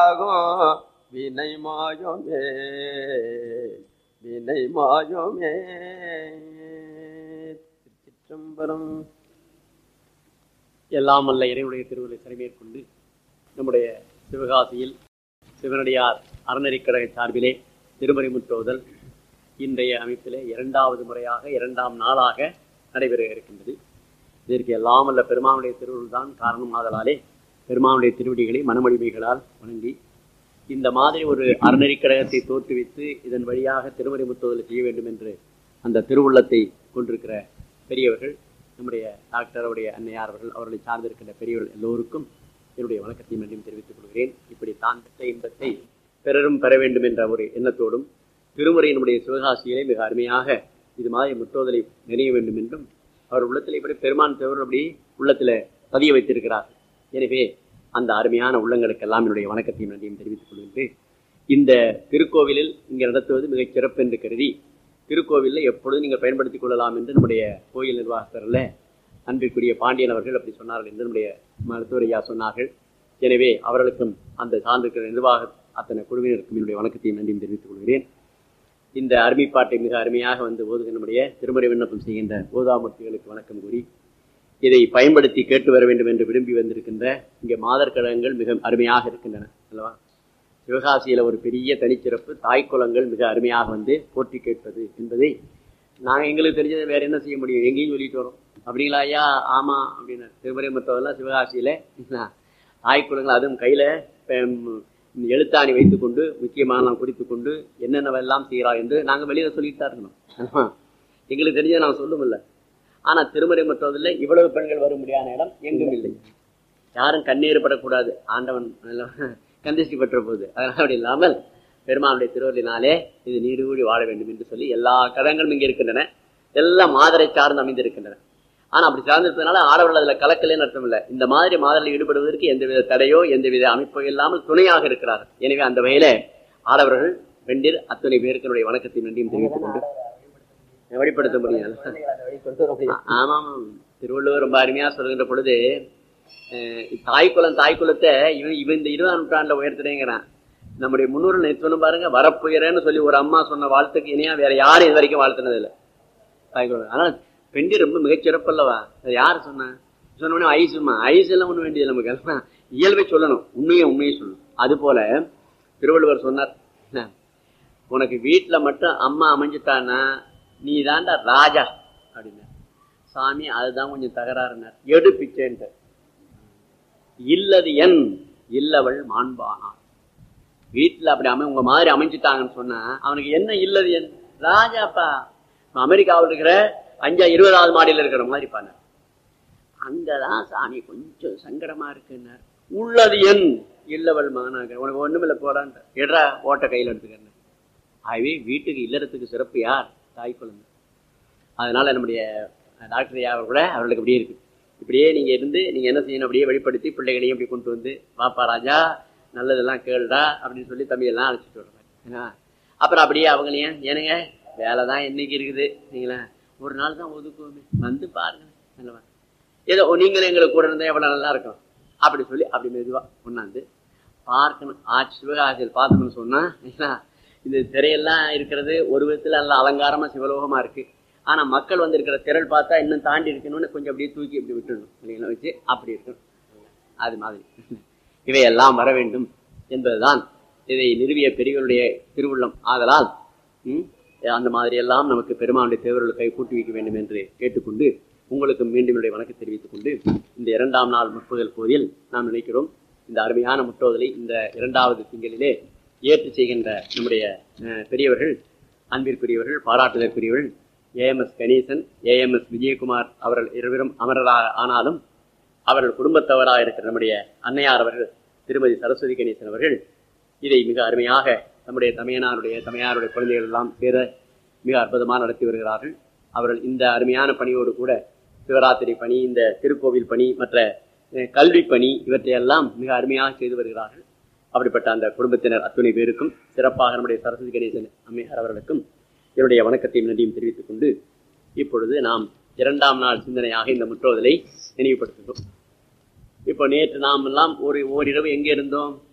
ஆகும் வினை மாயோமே வினை மாயோமே திருச்சிற்றம்பலம் எல்லாம் அல்ல இறைவனுடைய திருவிழை சிறைமேற்கொண்டு நம்முடைய சிவகாசியில் சிவனடியார் அறநெறிக்கழக சார்பிலே திருமறை முற்றோதல் இன்றைய அமைப்பிலே இரண்டாவது முறையாக இரண்டாம் நாளாக நடைபெற இருக்கின்றது இதற்கு எல்லாம் அல்ல பெருமானுடைய திருவுருள் தான் காரணம் ஆதலாலே பெருமானுடைய திருவடிகளை மனமொழிமைகளால் வணங்கி இந்த மாதிரி ஒரு அறநெறிக்கழகத்தை தோற்றுவித்து இதன் வழியாக திருமறை முற்றோதல் செய்ய வேண்டும் என்று அந்த திருவுள்ளத்தை கொண்டிருக்கிற பெரியவர்கள் நம்முடைய டாக்டர் அவருடைய அன்னையார் அவர்கள் அவர்களை சார்ந்திருக்கின்ற பெரியவர்கள் எல்லோருக்கும் என்னுடைய வணக்கத்தையும் நன்றியும் தெரிவித்துக் கொள்கிறேன் இப்படி தான் பெற்ற இன்பத்தை பிறரும் பெற வேண்டும் என்ற ஒரு எண்ணத்தோடும் திருமுறையினுடைய சிவகாசியிலே மிக அருமையாக இது மாதிரி முற்றோதலை நினைய வேண்டும் என்றும் அவர் உள்ளத்தில் இப்படி பெருமான் தேவர் அப்படி உள்ளத்தில் பதிய வைத்திருக்கிறார் எனவே அந்த அருமையான உள்ளங்களுக்கெல்லாம் என்னுடைய வணக்கத்தையும் நன்றியும் தெரிவித்துக் கொள்கின்றேன் இந்த திருக்கோவிலில் இங்கே நடத்துவது மிகச் சிறப்பு என்று கருதி திருக்கோவிலில் எப்பொழுதும் நீங்கள் பயன்படுத்திக் கொள்ளலாம் என்று நம்முடைய கோயில் நிர்வாகத்தரில் அன்பிற்குரிய பாண்டியன் அவர்கள் அப்படி சொன்னார்கள் என்று நம்முடைய மருத்துவர் ஐயா சொன்னார்கள் எனவே அவர்களுக்கும் அந்த சார்ந்திருக்கிற நிர்வாக அத்தனை குழுவினருக்கும் என்னுடைய வணக்கத்தையும் நன்றியும் தெரிவித்துக் கொள்கிறேன் இந்த அருமைப்பாட்டை மிக அருமையாக வந்து ஓதுகிற நம்முடைய திருமுறை விண்ணப்பம் செய்கின்ற ஓதாமூர்த்திகளுக்கு வணக்கம் கூறி இதை பயன்படுத்தி கேட்டு வர வேண்டும் என்று விரும்பி வந்திருக்கின்ற இங்கே மாதர் கழகங்கள் மிக அருமையாக இருக்கின்றன அல்லவா சிவகாசியில் ஒரு பெரிய தனிச்சிறப்பு தாய்க்குளங்கள் மிக அருமையாக வந்து போற்றி கேட்பது என்பதை நாங்கள் எங்களுக்கு தெரிஞ்சதை வேற என்ன செய்ய முடியும் எங்கேயும் சொல்லிட்டு வரோம் அப்படிங்களா ஐயா ஆமாம் அப்படின்னு திருமறை மற்றவெல்லாம் சிவகாசியில் தாய்க்குளங்கள் அதுவும் கையில் எழுத்தாணி வைத்துக்கொண்டு முக்கியமாக நாம் குறித்து கொண்டு என்னென்னவெல்லாம் செய்கிறா என்று நாங்கள் வெளியில் சொல்லிட்டு தான் இருக்கணும் எங்களுக்கு தெரிஞ்சதை நான் சொல்லுமில்ல ஆனால் திருமறை மற்றதில் இவ்வளவு பெண்கள் வர முடியாத இடம் எங்கும் இல்லை யாரும் கண்ணீர் படக்கூடாது ஆண்டவன் கந்திஷ்டி பெற்ற போது அதனால் அப்படி இல்லாமல் பெருமானுடைய திருவள்ளினாலே இது நீடுகூடி வாழ வேண்டும் என்று சொல்லி எல்லா கதங்களும் இங்கே இருக்கின்றன எல்லாம் மாதரை சார்ந்து அமைந்திருக்கின்றன ஆனால் அப்படி சார்ந்திருப்பதனால ஆடவர்கள் அதில் கலக்கலேன்னு அர்த்தம் இல்லை இந்த மாதிரி மாதரில் ஈடுபடுவதற்கு எந்தவித தடையோ எந்தவித அமைப்போ இல்லாமல் துணையாக இருக்கிறார்கள் எனவே அந்த வகையில ஆடவர்கள் பெண்டிர் அத்தனை பேருக்கு என்னுடைய வணக்கத்தை நன்றியும் தெரிவித்துக் கொண்டு வெளிப்படுத்த முடியும் ஆமாம் திருவள்ளுவர் ரொம்ப அருமையா சொல்கின்ற பொழுது தாய்க்குளம் தாய்க்குளத்தை இவன் இவன் இந்த இருபதாம் நூற்றாண்டுல உயர்த்துறேங்கிறான் நம்முடைய முன்னூறு நிறுவனம் பாருங்க வரப்புயரன்னு சொல்லி ஒரு அம்மா சொன்ன வாழ்த்துக்கு இனியா வேற யாரும் இது வரைக்கும் வாழ்த்துனது இல்லை தாய்க்குளம் ஆனால் பெண்டி ரொம்ப மிகச்சிறப்பல்லவா அது யார் சொன்ன சொன்னோடனே ஐசுமா ஐஸ் எல்லாம் ஒண்ணு வேண்டியது நமக்கு எல்லாம் இயல்பை சொல்லணும் உண்மையை உண்மையை சொல்லணும் அது போல திருவள்ளுவர் சொன்னார் உனக்கு வீட்டுல மட்டும் அம்மா அமைஞ்சிட்டான்னா நீ தாண்டா ராஜா அப்படின்னு சாமி அதுதான் கொஞ்சம் தகராறுனார் எடு பிச்சைன்ட்டு இல்லது என் இல்லவள் மாண்பானார் வீட்டுல அப்படி அமை உங்க மாதிரி அமைஞ்சிட்டாங்கன்னு சொன்னா அவனுக்கு என்ன இல்லது என் ராஜாப்பா அமெரிக்காவில் இருக்கிற அஞ்சா இருபதாவது மாடியில் இருக்கிற மாதிரி பாரு அங்கதான் சாமி கொஞ்சம் சங்கடமா இருக்குன்னார் உள்ளது என் இல்லவள் மகனாக உனக்கு ஒண்ணுமில்ல போடான் எட்ரா ஓட்ட கையில் எடுத்துக்கிறேன் ஆகவே வீட்டுக்கு இல்லறத்துக்கு சிறப்பு யார் தாய் குழந்தை அதனால நம்முடைய டாக்டர் ஐயா கூட அவர்களுக்கு அப்படியே இருக்கு இப்படியே நீங்க இருந்து நீங்க என்ன செய்யணும் அப்படியே வெளிப்படுத்தி பிள்ளைகளையும் இப்படி கொண்டு வந்து பாப்பா ராஜா நல்லதெல்லாம் கேளுடா அப்படின்னு சொல்லி தம்பியெல்லாம் அழைச்சிட்டு வருவாங்க அப்புறம் அப்படியே அவங்களையும் ஏனுங்க வேலை தான் என்னைக்கு இருக்குது நீங்களா ஒரு நாள் தான் ஒதுக்குவோமே வந்து பாருங்க நல்லவா ஏதோ நீங்களும் எங்களுக்கு கூட இருந்தால் எவ்வளோ நல்லா இருக்கும் அப்படி சொல்லி அப்படி மெதுவாக கொண்டாந்து பார்க்கணும் ஆட்சி சிவகாசியில் பார்த்தோம்னு சொன்னா இந்த திரையெல்லாம் இருக்கிறது ஒரு விதத்தில் நல்ல அலங்காரமா சிவலோகமா இருக்கு ஆனா மக்கள் வந்து இருக்கிற திரள் பார்த்தா இன்னும் தாண்டி இருக்கணும்னு கொஞ்சம் அப்படியே தூக்கி இப்படி விட்டுடணும் இல்லைங்களா வச்சு அப்படி இருக்கணும் அது மாதிரி இவையெல்லாம் வர வேண்டும் என்பதுதான் இதை நிறுவிய பெரியவருடைய திருவுள்ளம் ஆதலால் அந்த மாதிரி எல்லாம் நமக்கு பெருமானுடைய தேவர்கள் கை கூட்டி வைக்க வேண்டும் என்று கேட்டுக்கொண்டு உங்களுக்கு மீண்டும் என்னுடைய வணக்கம் தெரிவித்துக் கொண்டு இந்த இரண்டாம் நாள் முற்புதல் போதில் நாம் நினைக்கிறோம் இந்த அருமையான முற்றோதலை இந்த இரண்டாவது திங்களிலே ஏற்று செய்கின்ற நம்முடைய பெரியவர்கள் அன்பிற்குரியவர்கள் பாராட்டுதற்குரியவர்கள் ஏஎம்எஸ் கணேசன் ஏஎம்எஸ் விஜயகுமார் அவர்கள் இருவரும் அமரராக ஆனாலும் அவர்கள் குடும்பத்தவராக இருக்கிற நம்முடைய அன்னையார் அவர்கள் திருமதி சரஸ்வதி கணேசன் அவர்கள் இதை மிக அருமையாக நம்முடைய தமையனாருடைய தமையாருடைய குழந்தைகள் எல்லாம் சேர மிக அற்புதமாக நடத்தி வருகிறார்கள் அவர்கள் இந்த அருமையான பணியோடு கூட சிவராத்திரி பணி இந்த திருக்கோவில் பணி மற்ற கல்வி பணி இவற்றையெல்லாம் மிக அருமையாக செய்து வருகிறார்கள் அப்படிப்பட்ட அந்த குடும்பத்தினர் அத்துணை பேருக்கும் சிறப்பாக நம்முடைய சரஸ்வதி கணேசன் அம்மையார் அவர்களுக்கும் என்னுடைய வணக்கத்தையும் நன்றியும் தெரிவித்துக் கொண்டு இப்பொழுது நாம் இரண்டாம் நாள் சிந்தனையாக இந்த முற்றோதலை நினைவுபடுத்துகிறோம் இப்போ நேற்று நாம் எல்லாம் ஒரு ஓரிரவு எங்கே இருந்தோம்